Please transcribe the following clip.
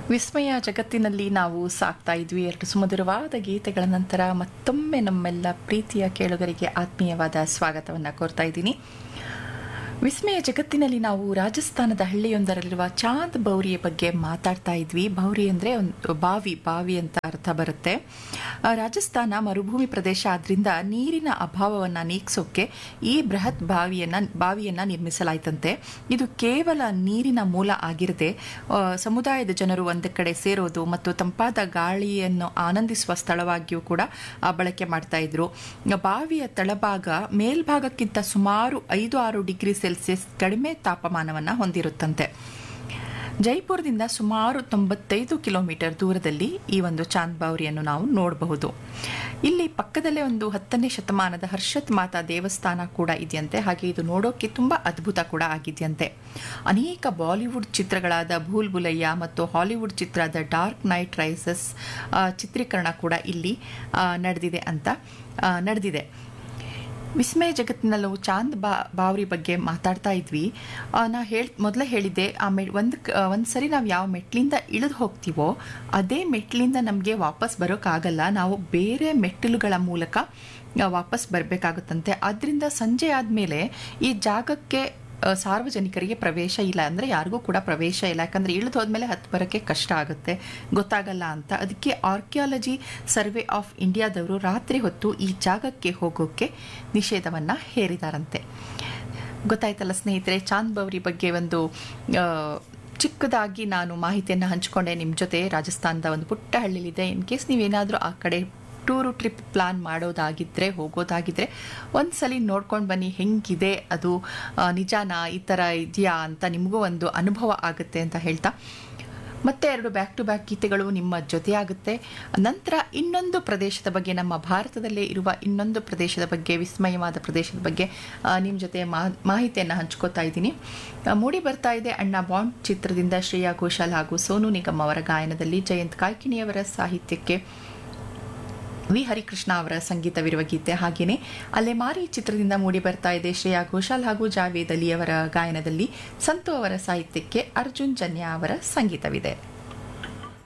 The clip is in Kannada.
ವಿಸ್ಮಯ ಜಗತ್ತಿನಲ್ಲಿ ನಾವು ಸಾಕ್ತಾ ಇದ್ವಿ ಎರಡು ಸುಮಧುರವಾದ ಗೀತೆಗಳ ನಂತರ ಮತ್ತೊಮ್ಮೆ ನಮ್ಮೆಲ್ಲ ಪ್ರೀತಿಯ ಕೇಳುಗರಿಗೆ ಆತ್ಮೀಯವಾದ ಸ್ವಾಗತವನ್ನು ಕೋರ್ತಾ ಇದ್ದೀನಿ ವಿಸ್ಮಯ ಜಗತ್ತಿನಲ್ಲಿ ನಾವು ರಾಜಸ್ಥಾನದ ಹಳ್ಳಿಯೊಂದರಲ್ಲಿರುವ ಚಾಂದ್ ಬೌರಿಯ ಬಗ್ಗೆ ಮಾತಾಡ್ತಾ ಇದ್ವಿ ಬೌರಿ ಅಂದರೆ ಒಂದು ಬಾವಿ ಬಾವಿ ಅಂತ ಅರ್ಥ ಬರುತ್ತೆ ಆ, ರಾಜಸ್ಥಾನ ಮರುಭೂಮಿ ಪ್ರದೇಶ ಆದ್ರಿಂದ ನೀರಿನ ಅಭಾವವನ್ನು ನೀಗಿಸೋಕೆ ಈ ಬೃಹತ್ ಬಾವಿಯನ್ನ ಬಾವಿಯನ್ನ ನಿರ್ಮಿಸಲಾಯ್ತಂತೆ ಇದು ಕೇವಲ ನೀರಿನ ಮೂಲ ಆಗಿರದೆ ಆ, ಸಮುದಾಯದ ಜನರು ಒಂದು ಕಡೆ ಸೇರೋದು ಮತ್ತು ತಂಪಾದ ಗಾಳಿಯನ್ನು ಆನಂದಿಸುವ ಸ್ಥಳವಾಗಿಯೂ ಕೂಡ ಆ, ಬಳಕೆ ಮಾಡ್ತಾ ಇದ್ರು ಬಾವಿಯ ತಳಭಾಗ ಮೇಲ್ಭಾಗಕ್ಕಿಂತ ಸುಮಾರು ಐದು ಆರು ಡಿಗ್ರಿ ಸೆಲ್ಸಿಯಸ್ ಕಡಿಮೆ ತಾಪಮಾನವನ್ನು ಹೊಂದಿರುತ್ತಂತೆ ಜೈಪುರದಿಂದ ಸುಮಾರು ತೊಂಬತ್ತೈದು ಕಿಲೋಮೀಟರ್ ದೂರದಲ್ಲಿ ಈ ಒಂದು ಚಾಂದ್ ಬಾವ್ರಿಯನ್ನು ನಾವು ನೋಡಬಹುದು ಇಲ್ಲಿ ಪಕ್ಕದಲ್ಲೇ ಒಂದು ಹತ್ತನೇ ಶತಮಾನದ ಹರ್ಷತ್ ಮಾತಾ ದೇವಸ್ಥಾನ ಕೂಡ ಇದೆಯಂತೆ ಹಾಗೆ ಇದು ನೋಡೋಕೆ ತುಂಬ ಅದ್ಭುತ ಕೂಡ ಆಗಿದೆಯಂತೆ ಅನೇಕ ಬಾಲಿವುಡ್ ಚಿತ್ರಗಳಾದ ಭೂಲ್ ಬುಲಯ್ಯ ಮತ್ತು ಹಾಲಿವುಡ್ ಚಿತ್ರದ ಡಾರ್ಕ್ ನೈಟ್ ರೈಸಸ್ ಆ, ಚಿತ್ರೀಕರಣ ಕೂಡ ಇಲ್ಲಿ ಆ, ನಡೆದಿದೆ ಅಂತ ಆ, ನಡೆದಿದೆ ವಿಸ್ಮಯ ಜಗತ್ತಿನಲ್ಲೂ ಚಾಂದ್ ಬಾ ಬಾವ್ರಿ ಬಗ್ಗೆ ಮಾತಾಡ್ತಾ ಇದ್ವಿ ಆ, ನಾ ಹೇಳ್ ಮೊದಲೇ ಹೇಳಿದ್ದೆ ಆ ಮೆ ಒಂದು ಒಂದು ಸರಿ ನಾವು ಯಾವ ಮೆಟ್ಲಿಂದ ಇಳಿದು ಹೋಗ್ತೀವೋ ಅದೇ ಮೆಟ್ಲಿಂದ ನಮಗೆ ವಾಪಸ್ ಬರೋಕ್ಕಾಗಲ್ಲ ನಾವು ಬೇರೆ ಮೆಟ್ಟಿಲುಗಳ ಮೂಲಕ ಆ, ವಾಪಸ್ ಬರಬೇಕಾಗುತ್ತಂತೆ ಆದ್ದರಿಂದ ಸಂಜೆ ಆದಮೇಲೆ ಈ ಜಾಗಕ್ಕೆ ಆ, ಸಾರ್ವಜನಿಕರಿಗೆ ಪ್ರವೇಶ ಇಲ್ಲ ಅಂದರೆ ಯಾರಿಗೂ ಕೂಡ ಪ್ರವೇಶ ಇಲ್ಲ ಯಾಕಂದರೆ ಇಳಿದು ಹೋದ್ಮೇಲೆ ಹತ್ತು ಬರೋಕ್ಕೆ ಕಷ್ಟ ಆಗುತ್ತೆ ಗೊತ್ತಾಗಲ್ಲ ಅಂತ ಅದಕ್ಕೆ ಆರ್ಕಿಯಾಲಜಿ ಸರ್ವೆ ಆಫ್ ಇಂಡಿಯಾದವರು ರಾತ್ರಿ ಹೊತ್ತು ಈ ಜಾಗಕ್ಕೆ ಹೋಗೋಕ್ಕೆ ನಿಷೇಧವನ್ನು ಹೇರಿದಾರಂತೆ ಗೊತ್ತಾಯ್ತಲ್ಲ ಸ್ನೇಹಿತರೆ ಚಾಂದ್ ಬೌರಿ ಬಗ್ಗೆ ಒಂದು ಆ, ಚಿಕ್ಕದಾಗಿ ನಾನು ಮಾಹಿತಿಯನ್ನು ಹಂಚಿಕೊಂಡೆ ನಿಮ್ಮ ಜೊತೆ ರಾಜಸ್ಥಾನದ ಒಂದು ಪುಟ್ಟ ಹಳ್ಳಿಲಿದೆ ಇನ್ ಕೇಸ್ ನೀವೇನಾದರೂ ಆ ಕಡೆ ಟೂರು ಟ್ರಿಪ್ ಪ್ಲಾನ್ ಮಾಡೋದಾಗಿದ್ದರೆ ಹೋಗೋದಾಗಿದ್ದರೆ ಒಂದು ಸಲ ನೋಡ್ಕೊಂಡು ಬನ್ನಿ ಹೆಂಗಿದೆ ಅದು ಆ, ನಿಜಾನಾ ಈ ಥರ ಇದೆಯಾ ಅಂತ ನಿಮಗೂ ಒಂದು ಅನುಭವ ಆಗುತ್ತೆ ಅಂತ ಹೇಳ್ತಾ ಮತ್ತೆ ಎರಡು ಬ್ಯಾಕ್ ಟು ಬ್ಯಾಕ್ ಗೀತೆಗಳು ನಿಮ್ಮ ಜೊತೆಯಾಗುತ್ತೆ ನಂತರ ಇನ್ನೊಂದು ಪ್ರದೇಶದ ಬಗ್ಗೆ ನಮ್ಮ ಭಾರತದಲ್ಲೇ ಇರುವ ಇನ್ನೊಂದು ಪ್ರದೇಶದ ಬಗ್ಗೆ ವಿಸ್ಮಯವಾದ ಪ್ರದೇಶದ ಬಗ್ಗೆ ನಿಮ್ಮ ಜೊತೆ ಮಾ- ಮಾಹಿತಿಯನ್ನು ಹಂಚ್ಕೋತಾ ಇದ್ದೀನಿ ಆ, ಮೂಡಿ ಬರ್ತಾ ಇದೆ ಅಣ್ಣ ಬಾಂಡ್ ಚಿತ್ರದಿಂದ ಶ್ರೇಯಾ ಘೋಷಾಲ್ ಹಾಗೂ ಸೋನು ನಿಗಮ್ ಅವರ ಗಾಯನದಲ್ಲಿ ಜಯಂತ್ ಕಾಯ್ಕಿಣಿಯವರ ಸಾಹಿತ್ಯಕ್ಕೆ ವಿ ಹರಿಕೃಷ್ಣ ಅವರ ಸಂಗೀತವಿರುವ ಗೀತೆ ಹಾಗೆಯೇ ಅಲೆಮಾರಿ ಚಿತ್ರದಿಂದ ಮೂಡಿ ಬರ್ತಾ ಇದೆ ಶ್ರೇಯಾ ಘೋಷಾಲ್ ಹಾಗೂ ಜಾವೇದ್ ಅಲಿ ಅವರ ಗಾಯನದಲ್ಲಿ ಸಂತು ಅವರ ಸಾಹಿತ್ಯಕ್ಕೆ ಅರ್ಜುನ್ ಜನ್ಯ ಅವರ ಸಂಗೀತವಿದೆ